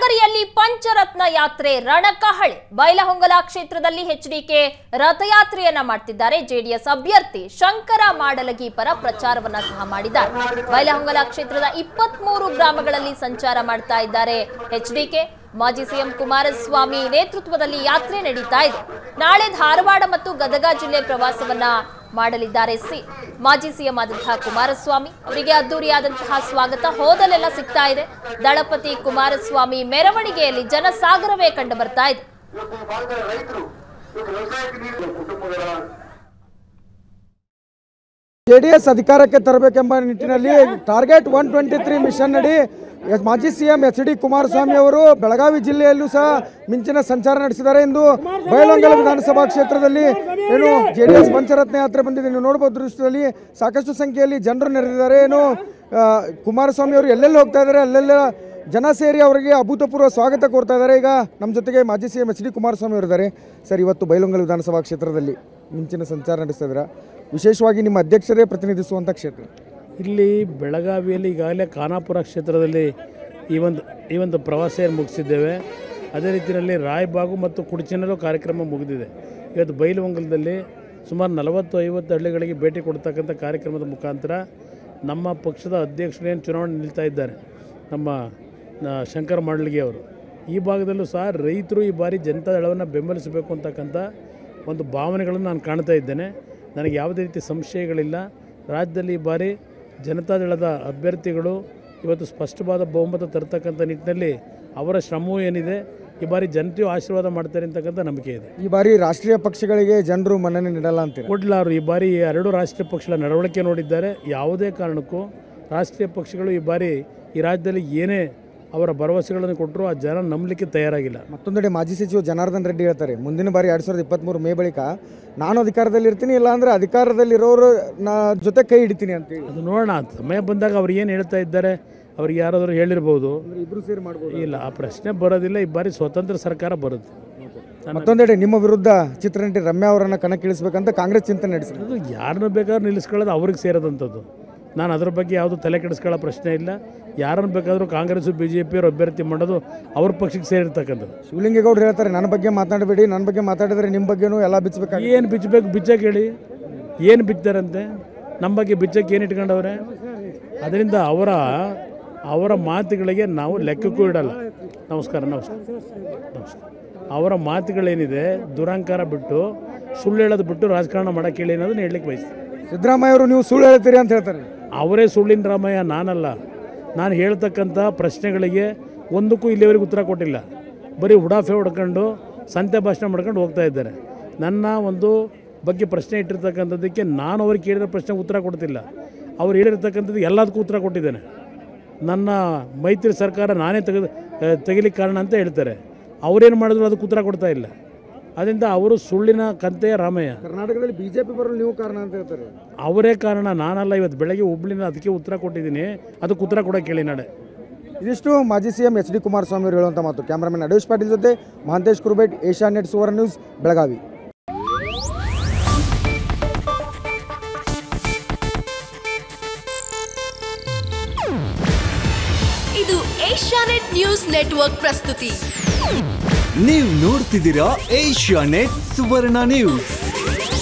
ಹಾವೇರಿಯಲ್ಲಿ ಪಂಚರತ್ನ ಯಾತ್ರೆ ರಣಕಹಳೆ ಬೈಲಹೊಂಗಲ ಕ್ಷೇತ್ರದಲ್ಲಿ ಎಚ್ಡಿಕೆ ರಥಯಾತ್ರೆಯನ್ನ ಮಾಡ್ತಿದ್ದಾರೆ ಜೆಡಿಎಸ್ ಅಭ್ಯರ್ಥಿ ಶಂಕರ ಮಾಡಲಗಿ ಪರ ಪ್ರಚಾರವನ್ನ ಸಹ ಮಾಡಿದ್ದಾರೆ ಬೈಲಹೊಂಗಲ ಕ್ಷೇತ್ರದ ಇಪ್ಪತ್ತ್ ಮೂರು ಗ್ರಾಮಗಳಲ್ಲಿ ಸಂಚಾರ ಮಾಡ್ತಾ ಇದ್ದಾರೆ ಎಚ್ಡಿಕೆ ಮಾಜಿ ಸಿಎಂ ಕುಮಾರಸ್ವಾಮಿ ನೇತೃತ್ವದಲ್ಲಿ ಯಾತ್ರೆ ನಡೀತಾ ಇದೆ ನಾಳೆ ಧಾರವಾಡ ಮತ್ತು ಗದಗ ಜಿಲ್ಲೆ ಪ್ರವಾಸವನ್ನ ಮಾಡಲಿದ್ದಾರೆ ಸಿ ಮಾಜಿ ಸಿಎಂ ಆದಂತಹ ಕುಮಾರಸ್ವಾಮಿ ಅವರಿಗೆ ಅದ್ದೂರಿಯಾದಂತಹ ಸ್ವಾಗತ ಹೋದಲೆಲ್ಲ ಸಿಗ್ತಾ ಇದೆ ದಳಪತಿ ಕುಮಾರಸ್ವಾಮಿ ಮೆರವಣಿಗೆಯಲ್ಲಿ ಜನಸಾಗರವೇ ಕಂಡು ಬರ್ತಾ ಇದೆ ಇವತ್ತು ಈ ಭಾಗದ ರೈತರು ಇವತ್ತು ವ್ಯವಸಾಯಕ್ಕೆ ನೀಡಿದ ಕುಟುಂಬಗಳ ಜೆಡಿಎಸ್ ಅಧಿಕಾರಕ್ಕೆ ತರಬೇಕೆಂಬ ನಿಟ್ಟಿನಲ್ಲಿ target one twenty three mission ಅಡಿ ಎಸ್- ಮಾಜಿ ಸಿಎಂ ಎಚ್ ಡಿ ಕುಮಾರಸ್ವಾಮಿ ಅವರು ಬೆಳಗಾವಿ ಜಿಲ್ಲೆಯಲ್ಲೂ ಸಹ ಮಿಂಚಿನ ಸಂಚಾರ ನಡೆಸಿದ್ದಾರೆ ಎಂದು ಬಯಲೊಂಗಲ ವಿಧಾನಸಭಾ ಕ್ಷೇತ್ರದಲ್ಲಿ ಏನು ಜೆಡಿಎಸ್ ಪಂಚರತ್ನ ಯಾತ್ರೆ ಬಂದಿದೆ ನೀವು ನೋಡಬಹುದು ದೃಶ್ಯದಲ್ಲಿ ಸಾಕಷ್ಟು ಸಂಖ್ಯೆಯಲ್ಲಿ ಜನರು ನೆರೆದಿದ್ದಾರೆ ಏನು ಆ, ಕುಮಾರಸ್ವಾಮಿ ಅವರು ಎಲ್ಲೆಲ್ಲಿ ಹೋಗ್ತಾ ಇದ್ದಾರೆ ಅಲ್ಲೆಲ್ಲ ಜನ ಸೇರಿ ಅವರಿಗೆ ಅಭೂತಪೂರ್ವ ಸ್ವಾಗತ ಕೋರ್ತಾ ಇದ್ದಾರೆ ಈಗ ನಮ್ಮ ಜೊತೆಗೆ ಮಾಜಿ ಸಿಎಂ ಎಚ್ ಡಿ ಕುಮಾರಸ್ವಾಮಿ ಅವರಿದ್ದಾರೆ ಸರ್ ಇವತ್ತು ಬೈಲೊಂಗಲ ವಿಧಾನಸಭಾ ಕ್ಷೇತ್ರದಲ್ಲಿ ಮಿಂಚಿನ ಸಂಚಾರ ನಡೆಸ್ತಾ ಇದ್ದೀರಾ ವಿಶೇಷವಾಗಿ ನಿಮ್ಮ ಅಧ್ಯಕ್ಷರೇ ಪ್ರತಿನಿಧಿಸುವಂಥ ಕ್ಷೇತ್ರ ಇಲ್ಲಿ ಬೆಳಗಾವಿಯಲ್ಲಿ ಈಗಾಗಲೇ ಖಾನಾಪುರ ಕ್ಷೇತ್ರದಲ್ಲಿ ಈ ಒಂದು ಈ ಒಂದು ಪ್ರವಾಸ ಏನು ಮುಗಿಸಿದ್ದೇವೆ ಅದೇ ರೀತಿಯಲ್ಲಿ ರಾಯಬಾಗು ಮತ್ತು ಕುಡಚಿನಲ್ಲೂ ಕಾರ್ಯಕ್ರಮ ಮುಗಿದಿದೆ ಇವತ್ತು ಬೈಲುವಂಗಲದಲ್ಲಿ ಸುಮಾರು ನಲವತ್ತು ಐವತ್ತು ಹಳ್ಳಿಗಳಿಗೆ ಭೇಟಿ ಕೊಡ್ತಕ್ಕಂಥ ಕಾರ್ಯಕ್ರಮದ ಮುಖಾಂತರ ನಮ್ಮ ಪಕ್ಷದ ಅಧ್ಯಕ್ಷರೇನು ಚುನಾವಣೆ ನಿಲ್ತಾ ಇದ್ದಾರೆ ನಮ್ಮ ನ- ಶಂಕರ್ ಮಾಡಲಿಗೆ ಅವರು ಈ ಭಾಗದಲ್ಲೂ ಸಹ ರೈತರು ಈ ಬಾರಿ ಜನತಾದಳವನ್ನು ಬೆಂಬಲಿಸಬೇಕು ಅಂತಕ್ಕಂಥ ಒಂದು ಭಾವನೆಗಳನ್ನು ನಾನು ಕಾಣ್ತಾ ಇದ್ದೇನೆ ನನಗೆ ಯಾವುದೇ ರೀತಿ ಸಂಶಯಗಳಿಲ್ಲ ರಾಜ್ಯದಲ್ಲಿ ಈ ಬಾರಿ ಜನತಾದಳದ ಅಭ್ಯರ್ಥಿಗಳು ಇವತ್ತು ಸ್ಪಷ್ಟವಾದ ಬಹುಮತ ತರ್ತಕ್ಕಂಥ ನಿಟ್ಟಿನಲ್ಲಿ ಅವರ ಶ್ರಮವೂ ಏನಿದೆ ಈ ಬಾರಿ ಜನತೆಯು ಆಶೀರ್ವಾದ ಮಾಡ್ತಾರೆ ಅಂತಕ್ಕಂಥ ನಂಬಿಕೆ ಇದೆ ಈ ಬಾರಿ ರಾಷ್ಟ್ರೀಯ ಪಕ್ಷಗಳಿಗೆ ಜನರು ಮನ್ನಣೆ ನೀಡಲ್ಲ ಅಂತೀರ ಕೊಡ್ಲಾರು ಈ ಬಾರಿ ಎರಡು ರಾಷ್ಟ್ರೀಯ ಪಕ್ಷಗಳ ನಡವಳಿಕೆ ನೋಡಿದ್ದಾರೆ ಯಾವುದೇ ಕಾರಣಕ್ಕೂ ರಾಷ್ಟ್ರೀಯ ಪಕ್ಷಗಳು ಈ ಬಾರಿ ಈ ರಾಜ್ಯದಲ್ಲಿ ಏನೇ ಅವರ ಭರವಸೆಗಳನ್ನು ಕೊಟ್ಟರು ಆ ಜನ ನಂಬಲಿಕ್ಕೆ ತಯಾರಾಗಿಲ್ಲ ಮತ್ತೊಂದೆಡೆ ಮಾಜಿ ಸಚಿವ ಜನಾರ್ದನ್ ರೆಡ್ಡಿ ಹೇಳ್ತಾರೆ ಮುಂದಿನ ಬಾರಿ ಎರಡು ಸಾವಿರದ ಇಪ್ಪತ್ತ್ಮೂರು ಮೇ ಬಳಿಕ ನಾನು ಅಧಿಕಾರದಲ್ಲಿ ಇರ್ತೀನಿ ಇಲ್ಲ ಅಂದ್ರೆ ಅಧಿಕಾರದಲ್ಲಿರೋರು ನಾ ಜೊತೆ ಕೈ ಹಿಡಿತೀನಿ ಅಂತೇಳಿ ಅದು ನೋಡೋಣ ಸಮಯ ಬಂದಾಗ ಅವ್ರು ಏನು ಹೇಳ್ತಾ ಇದ್ದಾರೆ ಅವ್ರಿಗೆ ಯಾರಾದರೂ ಹೇಳಿರ್ಬೋದು ಇಬ್ರು ಸೇರಿ ಮಾಡ್ಬೋದು ಇಲ್ಲ ಆ ಪ್ರಶ್ನೆ ಬರೋದಿಲ್ಲ ಈ ಬಾರಿ ಸ್ವತಂತ್ರ ಸರ್ಕಾರ ಬರುತ್ತೆ ಮತ್ತೊಂದೆಡೆ ನಿಮ್ಮ ವಿರುದ್ಧ ಚಿತ್ರನಟಿ ರಮ್ಯಾ ಅವರನ್ನ ಕಣಕ್ಕಿಳಿಸ್ಬೇಕಂತ ಕಾಂಗ್ರೆಸ್ ಚಿಂತನೆ ನಡೆಸಿದೆ ಅದು ಯಾರನ್ನ ಬೇಕಾದ್ರೂ ನಿಲ್ಲಿಸ್ಕೊಳ್ಳೋದು ಅವ್ರಿಗೆ ಸೇರಿದಂಥದ್ದು ನಾನು ಅದ್ರ ಬಗ್ಗೆ ಯಾವುದು ತಲೆ ಕೆಡಿಸ್ಕೊಳ್ಳೋ ಪ್ರಶ್ನೆ ಇಲ್ಲ ಯಾರನ್ನು ಬೇಕಾದರೂ ಕಾಂಗ್ರೆಸ್ಸು ಬಿ ಜೆ ಪಿಯವರು ಅಭ್ಯರ್ಥಿ ಮಾಡೋದು ಅವ್ರ ಪಕ್ಷಕ್ಕೆ ಸೇರಿರ್ತಕ್ಕಂಥದ್ದು ಶಿವಲಿಂಗೇಗೌಡರು ಹೇಳ್ತಾರೆ ನನ್ನ ಬಗ್ಗೆ ಮಾತಾಡಬೇಡಿ ನನ್ನ ಬಗ್ಗೆ ಮಾತಾಡಿದ್ರೆ ನಿಮ್ಮ ಬಗ್ಗೆನೂ ಎಲ್ಲ ಬಿಚ್ಚಬೇಕಾಗಿ ಏನು ಬಿಚ್ಚಬೇಕು ಬಿಚ್ಚಕ್ಕೆ ಹೇಳಿ ಏನು ಬಿಚ್ತಾರಂತೆ ನಮ್ಮ ಬಗ್ಗೆ ಬಿಚ್ಚಕ್ಕೆ ಏನು ಇಟ್ಕೊಂಡವ್ರೆ ಅದರಿಂದ ಅವರ ಅವರ ಮಾತುಗಳಿಗೆ ನಾವು ಲೆಕ್ಕಕ್ಕೂ ಇಡಲ್ಲ ನಮಸ್ಕಾರ ನಮಸ್ಕಾರ ನಮಸ್ಕಾರ ಅವರ ಮಾತುಗಳೇನಿದೆ ದುರಂಕಾರ ಬಿಟ್ಟು ಸುಳ್ಳು ಹೇಳೋದು ಬಿಟ್ಟು ರಾಜಕಾರಣ ಮಾಡೋಕ್ಕೆ ಹೇಳಿ ಅನ್ನೋದನ್ನ ಹೇಳಲಿಕ್ಕೆ ಬಯಸ್ತೀನಿ ಸಿದ್ದರಾಮಯ್ಯ ಅವರು ನೀವು ಸುಳ್ಳು ಹೇಳ್ತೀರಿ ಅಂತ ಹೇಳ್ತಾರೆ ಅವರೇ ಸುಳ್ಳಿನ ರಾಮಯ್ಯ ನಾನಲ್ಲ ನಾನು ಹೇಳ್ತಕ್ಕಂಥ ಪ್ರಶ್ನೆಗಳಿಗೆ ಒಂದಕ್ಕೂ ಇಲ್ಲಿವರೆಗೆ ಉತ್ತರ ಕೊಟ್ಟಿಲ್ಲ ಬರೀ ಉಡಾಫೆ ಹೊಡ್ಕೊಂಡು ಸಂತೆ ಭಾಷಣ ಮಾಡ್ಕೊಂಡು ಹೋಗ್ತಾ ಇದ್ದಾರೆ ನನ್ನ ಒಂದು ಬಗ್ಗೆ ಪ್ರಶ್ನೆ ಇಟ್ಟಿರ್ತಕ್ಕಂಥದ್ದಕ್ಕೆ ನಾನು ಅವ್ರಿಗೆ ಕೇಳಿದ ಪ್ರಶ್ನೆಗೆ ಉತ್ತರ ಕೊಡ್ತಿಲ್ಲ ಅವ್ರು ಹೇಳಿರ್ತಕ್ಕಂಥದ್ದು ಎಲ್ಲದಕ್ಕೂ ಉತ್ತರ ಕೊಟ್ಟಿದ್ದೇನೆ ನನ್ನ ಮೈತ್ರಿ ಸರ್ಕಾರ ನಾನೇ ತೆಗೆದು ತೆಗಿಲಿಕ್ಕೆ ಕಾರಣ ಅಂತ ಹೇಳ್ತಾರೆ ಅವರೇನು ಮಾಡಿದ್ರು ಅದಕ್ಕೆ ಉತ್ತರ ಕೊಡ್ತಾ ಇಲ್ಲ ಅದರಿಂದ ಅವರು ಸುಳ್ಳಿನ ಕಂತೆಯ ರಾಮಯ್ಯ ಕರ್ನಾಟಕದಲ್ಲಿ ಬಿಜೆಪಿ ಬರಲು ನೀವು ಕಾರಣ ಅಂತ ಹೇಳ್ತಾರೆ ಅವರೇ ಕಾರಣ ನಾನಲ್ಲ ಇವತ್ತು ಬೆಳಗ್ಗೆ ಹುಬ್ಳಿನ ಅದಕ್ಕೆ ಉತ್ತರ ಕೊಟ್ಟಿದ್ದೀನಿ ಅದಕ್ಕೆ ಉತ್ತರ ಕೊಡೋಕೆ ಹೇಳಿ ನಾಳೆ ಇದಿಷ್ಟು ಮಾಜಿ ಸಿಎಂ ಎಚ್ ಡಿ ಕುಮಾರಸ್ವಾಮಿ ಅವರು ಹೇಳುವಂಥ ಮಾತು ಕ್ಯಾಮ್ರಾಮನ್ ಅಡೇಶ್ ಪಾಟೀಲ್ ಜೊತೆ Mahantesh Kurubet Asianet Suvarna news Belagavi ಇದು ಏಷ್ಯಾನೆಟ್ ನ್ಯೂಸ್ ನೆಟ್ವರ್ಕ್ ಪ್ರಸ್ತುತಿ ನೀವು ನೋಡ್ತಿದ್ದೀರಾ ಏಷ್ಯಾ ನೆಟ್ ಸುವರ್ಣ ನ್ಯೂಸ್